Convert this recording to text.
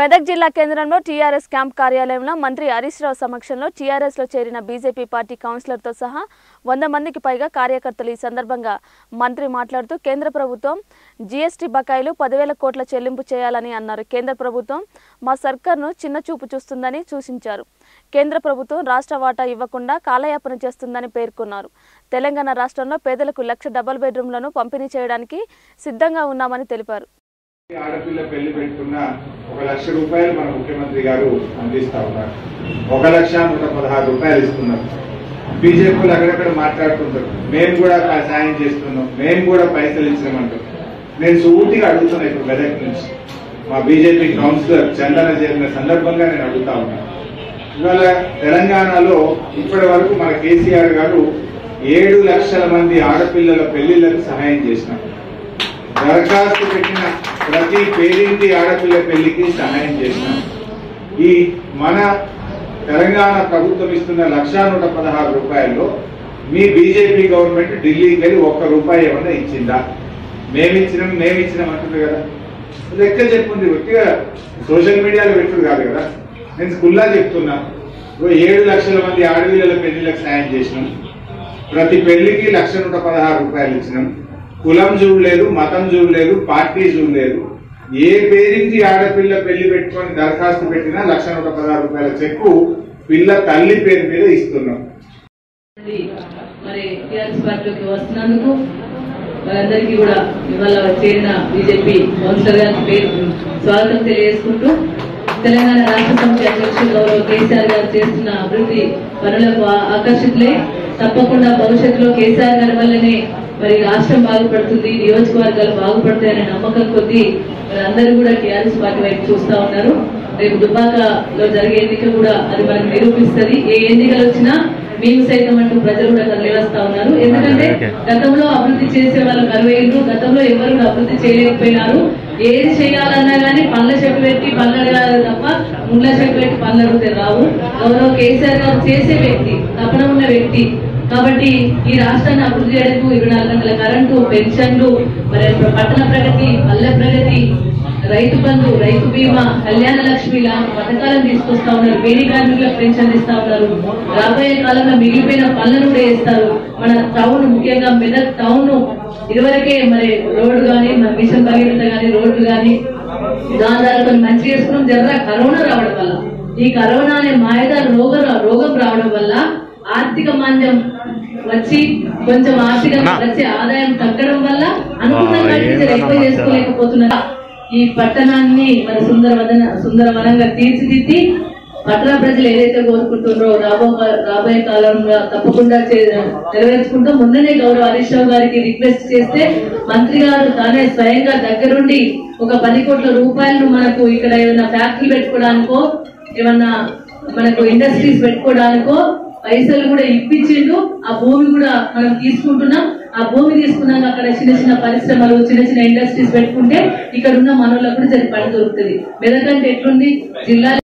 మెదక్ జిల్లా కేంద్రంలో TRS camp కార్యాలయంలో మంత్రి హరీష్ రావు సమక్షంలో టీఆర్ఎస్ లో చేరిన బీజేపీ పార్టీ కౌన్సిలర్తో సహా వంద మందికి పైగా కార్యకర్తలు ఈ సందర్భంగా మంత్రి మాట్లాడుతూ కేంద్ర ప్రభుత్వం జీఎస్టీ బకాయిలు పదివేల కోట్ల చెల్లింపు చేయాలని అన్నారు కేంద్ర ప్రభుత్వం మా సర్కార్ను చిన్న చూపు చూస్తుందని సూచించారు కేంద్ర ప్రభుత్వం రాష్ట్ర వాటా ఇవ్వకుండా కాలయాపన చేస్తుందని పేర్కొన్నారు తెలంగాణ రాష్ట్రంలో పేదలకు లక్ష డబుల్ బెడ్రూమ్లను పంపిణీ చేయడానికి సిద్ధంగా ఉన్నామని తెలిపారు ఆడపిల్ల పెళ్లి పెట్టుకున్న ఒక లక్ష రూపాయలు మన ముఖ్యమంత్రి గారు అందిస్తా ఉన్నారు ఒక లక్ష నూట పదహారు రూపాయలు ఇస్తున్నారు బీజేపీలు అక్కడక్కడ మాట్లాడుతుంటారు మేము కూడా కా- సాయం చేస్తున్నాం మేము కూడా పైసలు ఇచ్చినామంటారు నేను సూటిగా అడుగుతున్నా ఇప్పుడు మెదక్ నుంచి మా బీజేపీ కౌన్సిలర్ చందన చేరిన సందర్భంగా నేను అడుగుతా ఉన్నాను ఇవాళ తెలంగాణలో ఇప్పటి వరకు మన కేసీఆర్ గారు ఏడు లక్షల మంది ఆడపిల్లల పెళ్లిళ్లకు సహాయం చేసినారు దరఖాస్తు పెట్టిన ప్రతి పేరింటి ఆడపిల్ల పెళ్లికి సహాయం చేసినాం ఈ మన తెలంగాణ ప్రభుత్వం ఇస్తున్న లక్షా నూట పదహారు రూపాయల్లో మీ బీజేపీ గవర్నమెంట్ ఢిల్లీకి వెళ్ళి ఒక్క రూపాయి ఏమన్నా ఇచ్చిందా మేమిచ్చినాం మేమిచ్చినాం అంటుంది కదా లెక్క చెప్పుంది ఒట్టిగా సోషల్ మీడియాలో పెట్టుడు కాదు కదా నేను స్కూల్లా చెప్తున్నా ఓ ఏడు లక్షల మంది ఆడపిల్లల పెళ్లిళ్ళకి సాయం చేసినాం ప్రతి పెళ్లికి లక్ష నూట పదహారు రూపాయలు ఇచ్చినాం కులం చూడలేదు మతం చూడలేదు పార్టీ చూడలేదు ఏ పేరించి ఆడపిల్ల పెళ్లి పెట్టుకొని దరఖాస్తు పెట్టినా లక్ష నూట పదహారు రూపాయల చెక్కు పిల్ల తల్లి పేరు మీద ఇస్తున్నాం మరి మరి టీఆర్ఎస్ పార్టీలోకి వస్తున్నందుకు వారందరికీ కూడా ఇవాళ చేరిన బీజేపీ కౌన్సిలర్ గారికి పేరు స్వాగతం తెలియజేసుకుంటూ తెలంగాణ రాష్ట్ర సమితి అధ్యక్షులు గౌరవ కేసీఆర్ గారు చేస్తున్న అభివృద్ధి పనులకు ఆ- ఆకర్షితులై తప్పకుండా భవిష్యత్తులో కేసీఆర్ గారి వల్లనే మరి రాష్ట్రం బాగుపడుతుంది నియోజకవర్గాలు బాగుపడతాయనే నమ్మకం కొద్దీ మరి అందరూ కూడా టీఆర్ఎస్ పార్టీ వైపు చూస్తా ఉన్నారు రేపు దుబ్బాకలో జరిగే ఎన్నిక కూడా అది మనకు నిరూపిస్తుంది ఏ ఎన్నికలు వచ్చినా మేము సైతం అంటూ ప్రజలు కూడా తరలివస్తా ఉన్నారు ఎందుకంటే గతంలో అభివృద్ధి చేసే వాళ్ళు కరువైండ్రు గతంలో ఎవరు కూడా అభివృద్ధి చేయలేకపోయినారు ఏది చేయాలన్నా గానీ పళ్ళ చెట్టు పెట్టి పళ్ళు అడగాలి తప్ప ముళ్ళ చెట్టు పెట్టి పళ్ళు అడిగితే రావు గౌరవ కేసీఆర్ గారు చేసే వ్యక్తి తపన ఉన్న వ్యక్తి కాబట్టి ఈ రాష్ట్రాన్ని అభివృద్ధి చేయడానికి ఇరవై నాలుగు గంటల కరెంటు పెన్షన్లు మరి పట్టణ ప్రగతి పల్లె ప్రగతి రైతు బంధు రైతు బీమా కళ్యాణ లక్ష్మి లాంటి పథకాలను తీసుకొస్తా ఉన్నారు వేడి కార్మికులకు పెన్షన్ ఇస్తా ఉన్నారు రాబోయే కాలంలో మిగిలిపోయిన పనులను కూడా వేస్తారు మన టౌన్ ముఖ్యంగా మెదక్ టౌన్ ఇదివరకే మరి రోడ్డు గాని మన మిషన్ భగీరథ గాని రోడ్లు గాని దాని ద్వారా కొన్ని మంచి చేసుకున్నాం జర్ర కరోనా రావడం వల్ల ఈ కరోనా అనే మాయదార రోగం రోగం రావడం వల్ల ఆర్థిక మాంద్యం వచ్చి కొంచెం ఆర్థికంగా వచ్చే ఆదాయం తగ్గడం వల్ల అనుకున్న వాటిని ఎక్కువ చేసుకోలేకపోతున్నారు ఈ పట్టణాన్ని మన సుందరవదన సుందరవనంగా తీర్చిదిద్ది పట్టణ ప్రజలు ఏదైతే కోరుకుంటున్నారో రాబో రాబోయే కాలంలో తప్పకుండా చే- నెరవేర్చుకుంటూ మొన్ననే గౌరవ హరీష్ రావు గారికి రిక్వెస్ట్ చేస్తే మంత్రి గారు తానే స్వయంగా దగ్గరుండి ఒక పది కోట్ల రూపాయలను మనకు ఇక్కడ ఏదైనా ఫ్యాక్టరీ పెట్టుకోవడానికో ఏమన్నా మనకు ఇండస్ట్రీస్ పెట్టుకోవడానికో పైసలు కూడా ఇప్పించిండు ఆ భూమి కూడా మనం తీసుకుంటున్నాం ఆ భూమి తీసుకున్నాక అక్కడ చిన్న చిన్న పరిశ్రమలు చిన్న చిన్న ఇండస్ట్రీస్ పెట్టుకుంటే ఇక్కడ ఉన్న మనోళ్ళకు కూడా సరి పని దొరుకుతుంది మెదక్ అంటే ఎట్లుంది జిల్లా